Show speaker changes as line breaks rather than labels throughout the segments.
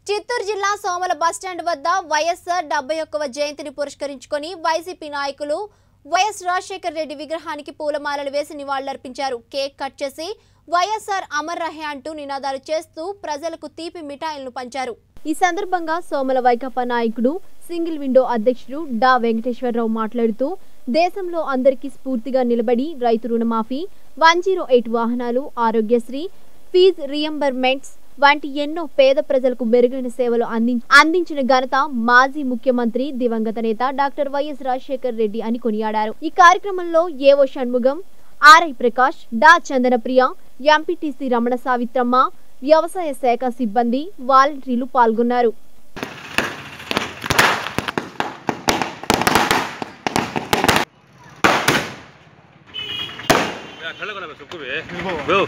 చిత్తూరు జిల్లా సోమల బస్టాండ్ వద్ద వైఎస్ఆర్ డెబ్బై ఒక్కవ జయంతిని పురస్కరించుకొని వైసీపీ నాయకులు వైఎస్ రాజశేఖర్ రెడ్డి విగ్రహానికి పూలమాలలు వేసి నివాళులర్పించారు కేక్ కట్ చేసి వైఎస్ఆర్ అమర్ రహే అంటూ నినాదాలు చేస్తూ ప్రజలకు తీపి మిఠాయిలను పంచారు ఈ సందర్భంగా సోమల వైకాపా నాయకుడు సింగిల్ విండో అధ్యక్షుడు డా వెంకటేశ్వరరావు మాట్లాడుతూ దేశంలో అందరికీ స్ఫూర్తిగా నిలబడి రైతు రుణమాఫీ వన్ జీరో ఎయిట్ వాహనాలు ఆరోగ్యశ్రీ ఫీజ్ రియంబర్మెంట్స్ వంటి ఎన్నో పేద ప్రజలకు మెరుగైన సేవలు అందిం- అందించిన ఘనత మాజీ ముఖ్యమంత్రి దివంగత నేత డాక్టర్ వైఎస్ రాజశేఖర్ రెడ్డి అని కొనియాడారు ఈ కార్యక్రమంలో ఏవో షణ్ముగం ఆర్ఐ ప్రకాష్ డా చందనప్రియ ఎంపీటీసీ రమణ సావిత్రమ్మ వ్యవసాయ శాఖ సిబ్బంది వాలంటీర్లు పాల్గొన్నారు
야, 달라가라, 속급해. 뭐?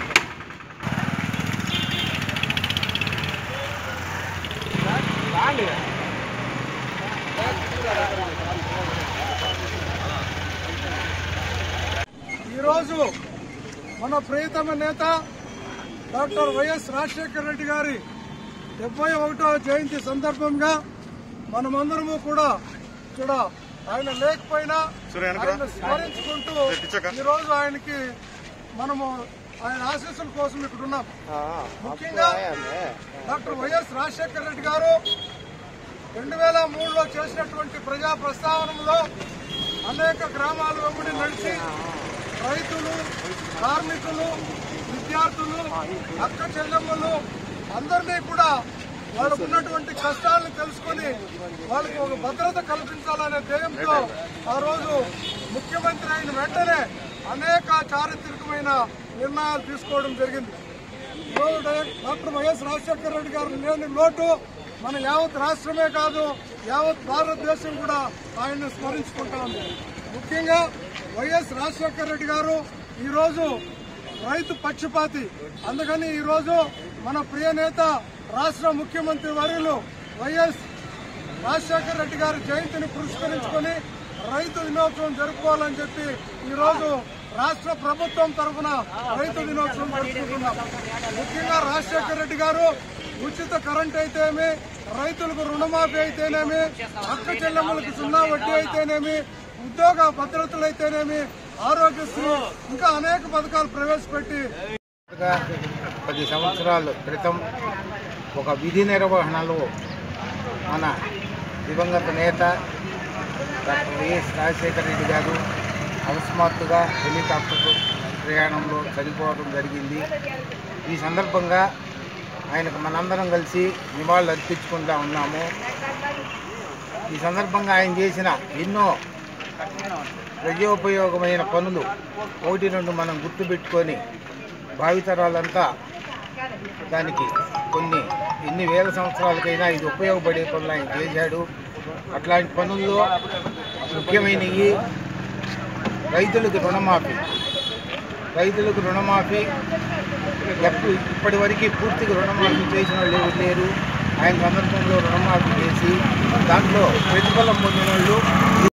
ఈరోజు మన ప్రియతమ నేత డాక్టర్ వైఎస్ రాజశేఖర రెడ్డి గారి డెబ్బై ఒకటో జయంతి సందర్భంగా మనమందరము కూడా ఇక్కడ ఆయన లేకపోయినా ఆయన స్మరించుకుంటూ ఈ రోజు ఆయనకి మనము ఆయన ఆశీస్సుల కోసం ఇక్కడ ఉన్నాం ముఖ్యంగా డాక్టర్ వైఎస్ రాజశేఖర రెడ్డి గారు రెండు వేల మూడులో చేసినటువంటి ప్రజా ప్రస్తావనలో అనేక గ్రామాల వెంబడి నడిచి రైతులు కార్మికులు విద్యార్థులు అక్క చెల్లెమ్మలు అందరినీ కూడా వాళ్ళకు ఉన్నటువంటి కష్టాలను తెలుసుకొని వాళ్ళకి ఒక భద్రత కల్పించాలనే ధ్యేయంతో ఆ రోజు ముఖ్యమంత్రి అయిన వెంటనే అనేక చారిత్రకమైన నిర్ణయాలు తీసుకోవడం జరిగింది ఈరోజు డై- డాక్టర్ వైఎస్ రాజశేఖర రెడ్డి గారు లేని లోటు మన యావత్ రాష్ట్రమే కాదు యావత్ భారతదేశం కూడా ఆయన్ని స్మరించుకుంటా ఉంది ముఖ్యంగా వైఎస్ రాజశేఖర రెడ్డి గారు ఈరోజు రైతు పక్షపాతి అందుకని ఈరోజు మన ప్రియ నేత రాష్ట్ర ముఖ్యమంత్రి వర్యులు వైఎస్ రాజశేఖర రెడ్డి గారి జయంతిని పురస్కరించుకొని రైతు దినోత్సవం జరుపుకోవాలని చెప్పి ఈ రోజు రాష్ట్ర ప్రభుత్వం తరఫున రైతు దినోత్సవం జరుపుకుంటున్నాం ముఖ్యంగా రాజశేఖర రెడ్డి గారు ఉచిత కరెంట్ అయితేనేమి రైతులకు రుణమాఫీ అయితేనేమి అక్క చెల్లెమ్మలకు సున్నా వడ్డీ అయితేనేమి ఉద్యోగ భద్రతలు అయితేనేమి ఆరోగ్యశ్రీ ఇంకా అనేక పథకాలు ప్రవేశపెట్టి
గా పది సంవత్సరాల క్రితం ఒక విధి నిర్వహణలో మన దివంగత నేత డాక్టర్ వైఎస్ రాజశేఖర రెడ్డి గారు అకస్మాత్తుగా హెలికాప్టర్ ప్రయాణంలో చనిపోవడం జరిగింది ఈ సందర్భంగా ఆయనకు మనందరం కలిసి నివాళులు అర్పించుకుంటా ఉన్నాము ఈ సందర్భంగా ఆయన చేసిన ఎన్నో ప్రజోపయోగమైన పనులు ఒకటి రెండు మనం గుర్తుపెట్టుకొని భావితరాలంతా దానికి కొన్ని ఎన్ని వేల సంవత్సరాలకైనా ఇది ఉపయోగపడే పనులు ఆయన చేశాడు అట్లాంటి పనుల్లో ముఖ్యమైనవి రైతులకు రుణమాఫీ రైతులకు రుణమాఫీ ఎప్పుడు ఇప్పటి వరకు పూర్తిగా రుణమాఫీ చేసిన వాళ్ళు ఎవరు లేరు ఆయన సందర్భంలో రుణమాఫీ చేసి దాంట్లో ప్రతిఫలం పొందిన వాళ్ళు